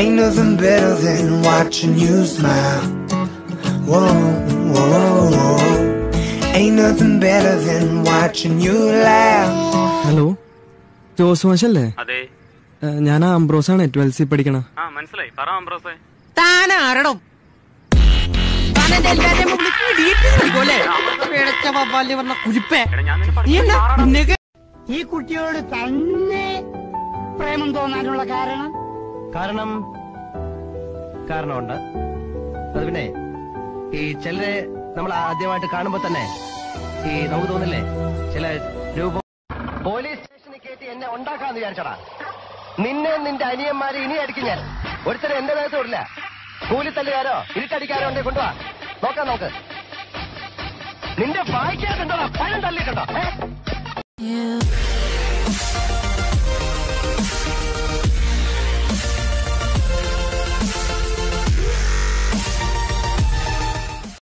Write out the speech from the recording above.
Ain't nothing better than watching you smile. Whoa, whoa, whoa. Ain't nothing better than watching you laugh. Hello Jose മാഷല്ലേ അതെ ഏ, ഞാൻ ആംബ്രോസാണ് twelve C പഠിക്കണ ആ മനസ്സിലായി പറ അംബ്രോസേ താനാരടോ താനെന്റെ എല്ലാരെയും വിളിച്ച് ഇടിയിട്ട് കളിക്കുമല്ലേ? പിഴച്ച വവ്വാലിനെ പറഞ്ഞ കുരിപ്പേ. എടാ ഞാൻ നിന്നെ നീ എന്താ പഠിപ്പിച്ച് നിന്നേക്ക് ഈ കുട്ടിയോട് തന്നെ പ്രേമം തോന്നാനുള്ള കാരണം കാരണം കാരണമുണ്ട് അത് പിന്നെ ഈ ചിലരെ നമ്മൾ ആദ്യമായിട്ട് കാണുമ്പോ തന്നെ ഈ നമുക്ക് തോന്നില്ലേ ചില രൂപം പോലീസ് സ്റ്റേഷനിൽ കയറ്റി എന്നെ ഉണ്ടാക്കാന്ന് വിചാരിച്ചടാ നിന്നെ നിന്റെ അനിയന്മാരെ ഇനി അടിക്കും ഞാൻ ഒരുത്തരം എന്റെ ദേഹത്ത് വിടില്ല കൂലിത്തല്ലുകാരോ ഇരുട്ടടിക്കാരോ ഉണ്ടെ കൊണ്ടുവാ നോക്കാം നോക്ക് നിന്റെ വായിക്കാത്തുണ്ടോടാ പഴം തള്ളിയിട്ടുണ്ടോ ഏ? You